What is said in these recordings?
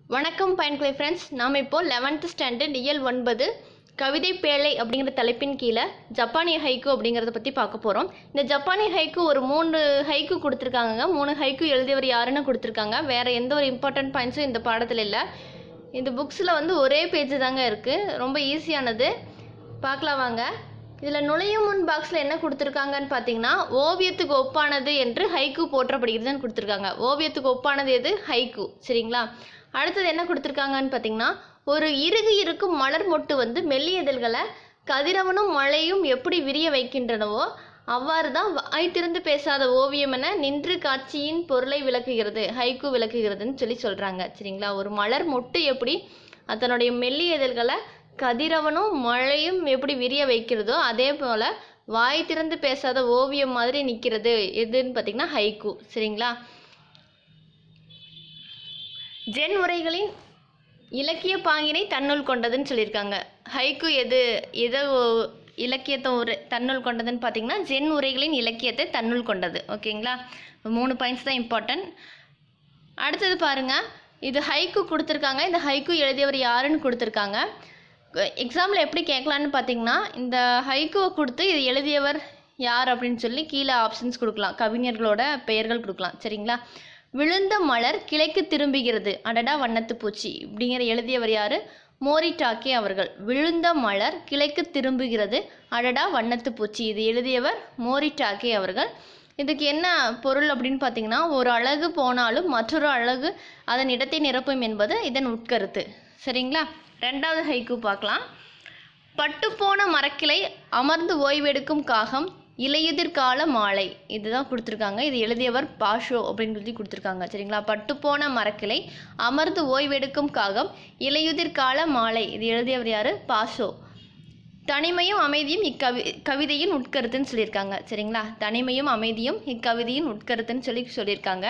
வணக்கம் பயன்குலை ஃப்ரெண்ட்ஸ் நாம் இப்போ லெவன்த் ஸ்டாண்டர்ட் இயல் ஒன்பது கவிதை பேழை அப்படிங்கிற தலைப்பின் கீழே ஜப்பானிய ஹைக்கு அப்படிங்கிறத பற்றி பார்க்க போகிறோம் இந்த ஜப்பானிய ஹைக்கு ஒரு மூணு ஹைக்கு கொடுத்துருக்காங்க மூணு ஹைக்கு எழுதியவர் யாருன்னு கொடுத்துருக்காங்க வேறு எந்த ஒரு இம்பார்ட்டன்ட் பாயிண்ட்ஸும் இந்த பாடத்தில் இல்லை இந்த புக்ஸில் வந்து ஒரே பேஜ் தாங்க இருக்குது ரொம்ப ஈஸியானது பார்க்கலாம் வாங்க இதில் நுழையும் முன் பாக்ஸில் என்ன கொடுத்துருக்காங்கன்னு பார்த்தீங்கன்னா ஓவியத்துக்கு ஒப்பானது என்று ஹைக்கு போற்றப்படுகிறதுன்னு கொடுத்துருக்காங்க ஓவியத்துக்கு ஒப்பானது எது ஹைக்கு சரிங்களா அடுத்தது என்ன கொடுத்துருக்காங்கன்னு பார்த்தீங்கன்னா ஒரு இறுகி இருக்கும் மலர் மொட்டு வந்து மெல்லிய இதழ்களை கதிரவனும் மழையும் எப்படி விரிய வைக்கின்றனவோ அவ்வாறு தான் வாய் திறந்து பேசாத ஓவியம் என நின்று காட்சியின் பொருளை விளக்குகிறது ஹைக்கு விளக்குகிறதுன்னு சொல்லி சொல்கிறாங்க சரிங்களா ஒரு மலர் மொட்டு எப்படி அதனுடைய மெல்லிய இதழ்களை கதிரவனும் மழையும் எப்படி விரிய வைக்கிறதோ அதே போல் வாய் திறந்து பேசாத ஓவியம் மாதிரி நிற்கிறது எதுன்னு பார்த்தீங்கன்னா ஹைக்கு சரிங்களா ஜென் உரைகளின் இலக்கிய பாங்கினை தன்னுள் கொண்டதுன்னு சொல்லியிருக்காங்க ஹைக்கு எது எதை ஒ- இலக்கியத்தை ஒரு தன்னுள் கொண்டதுன்னு பார்த்தீங்கன்னா ஜென் உரைகளின் இலக்கியத்தை தன்னுள் கொண்டது ஓகேங்களா மூணு பாயிண்ட்ஸ் தான் இம்பார்ட்டன்ட் அடுத்தது பாருங்க இது ஹைக்கு கொடுத்துருக்காங்க இந்த ஹைக்கு எழுதியவர் யாருன்னு கொடுத்துருக்காங்க எக்ஸாமில் எப்படி கேட்கலான்னு பார்த்தீங்கன்னா இந்த ஹைக்குவை கொடுத்து இது எழுதியவர் யார் அப்படின்னு சொல்லி கீழே ஆப்ஷன்ஸ் கொடுக்கலாம் கவிஞர்களோட பெயர்கள் கொடுக்கலாம் சரிங்களா விழுந்த மலர் கிளைக்கு திரும்புகிறது அடடா வண்ணத்து பூச்சி இப்படிங்கிற எழுதியவர் யார் மோரிட்டாக்கே அவர்கள் விழுந்த மலர் கிளைக்கு திரும்புகிறது அடடா வண்ணத்து பூச்சி இது எழுதியவர் மோரிட்டாக்கே அவர்கள் இதுக்கு என்ன பொருள் அப்படின்னு பார்த்தீங்கன்னா ஒரு அழகு போனாலும் மற்றொரு அழகு அதன் இடத்தை நிரப்பும் என்பது இதன் உட்கருத்து சரிங்களா ரெண்டாவது ஹைக்கு பார்க்கலாம் பட்டுப்போன மரக்கிளை அமர்ந்து ஓய்வெடுக்கும் காகம் இலையுதிர்கால மாலை இதுதான் கொடுத்துருக்காங்க இது எழுதியவர் பாஷோ அப்படின்னு சொல்லி கொடுத்துருக்காங்க சரிங்களா பட்டுப்போன மரக்கிளை அமர்ந்து ஓய்வெடுக்கும் காகம் இலையுதிர்கால மாலை இது எழுதியவர் யார் பாஷோ தனிமையும் அமைதியும் இக்கவி கவிதையின் உட்கருத்துன்னு சொல்லியிருக்காங்க சரிங்களா தனிமையும் அமைதியும் இக்கவிதையின் உட்கருத்துன்னு சொல்லி சொல்லியிருக்காங்க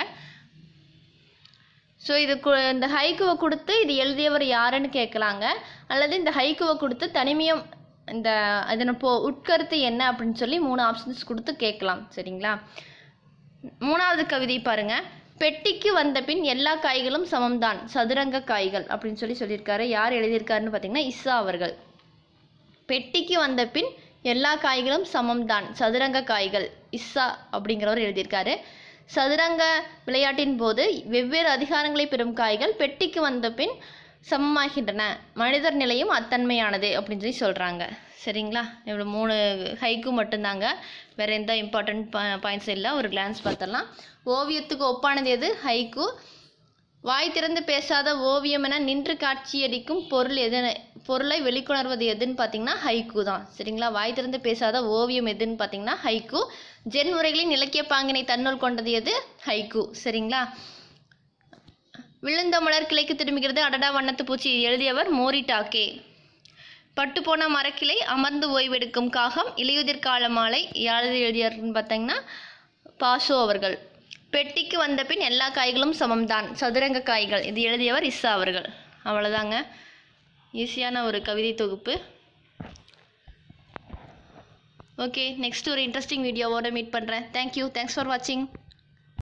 ஸோ இது கு இந்த ஹைக்குவை கொடுத்து இது எழுதியவர் யாருன்னு கேட்கலாங்க அல்லது இந்த ஹைக்குவை கொடுத்து தனிமையும் இந்த அதனை போ உட்கருத்து என்ன அப்படின்னு சொல்லி மூணு ஆப்ஷன்ஸ் கொடுத்து கேட்கலாம் சரிங்களா மூணாவது கவிதை பாருங்க பெட்டிக்கு வந்த பின் எல்லா காய்களும் சமம்தான் சதுரங்க காய்கள் அப்படின்னு சொல்லி சொல்லியிருக்காரு யார் எழுதியிருக்காருன்னு பார்த்தீங்கன்னா இஸ்ஸா அவர்கள் பெட்டிக்கு வந்த பின் எல்லா காய்களும் சமம்தான் சதுரங்க காய்கள் இஸ்ஸா அப்படிங்கிறவர் எழுதியிருக்காரு சதுரங்க விளையாட்டின் போது வெவ்வேறு அதிகாரங்களை பெறும் காய்கள் பெட்டிக்கு வந்த பின் சமமாகின்றன மனிதர் நிலையும் அத்தன்மையானது அப்படின்னு சொல்லி சொல்கிறாங்க சரிங்களா இவ்வளோ மூணு ஹைக்கு மட்டும்தாங்க வேறு எந்த இம்பார்ட்டன்ட் பாயிண்ட்ஸ் இல்லை ஒரு கிளான்ஸ் பார்த்துடலாம் ஓவியத்துக்கு ஒப்பானது எது ஹைக்கு வாய் திறந்து பேசாத ஓவியம் என நின்று காட்சியடிக்கும் பொருள் எது பொருளை வெளிக்கொணர்வது எதுன்னு பார்த்தீங்கன்னா ஹைக்கு தான் சரிங்களா வாய் திறந்து பேசாத ஓவியம் எதுன்னு பார்த்தீங்கன்னா ஹைக்கு ஜென் உரைகளின் இலக்கிய பாங்கினை தன்னுள் கொண்டது எது ஹைக்கு சரிங்களா விழுந்த மலர் கிளைக்கு திரும்புகிறது அடடா வண்ணத்து பூச்சி எழுதியவர் மோரிட்டாக்கே பட்டுப்போன மரக்கிளை அமர்ந்து ஓய்வெடுக்கும் காகம் இலையுதிர் கால மாலை யார் எழுதியாருன்னு பார்த்தீங்கன்னா பாசோ அவர்கள் பெட்டிக்கு வந்த பின் எல்லா காய்களும் சமம்தான் சதுரங்க காய்கள் இது எழுதியவர் இஸ்ஸா அவர்கள் அவ்வளோதாங்க ஈஸியான ஒரு கவிதை தொகுப்பு ஓகே நெக்ஸ்ட் ஒரு இன்ட்ரெஸ்டிங் வீடியோவோட மீட் பண்ணுறேன் தேங்க்யூ தேங்க்ஸ் ஃபார் வாட்சிங்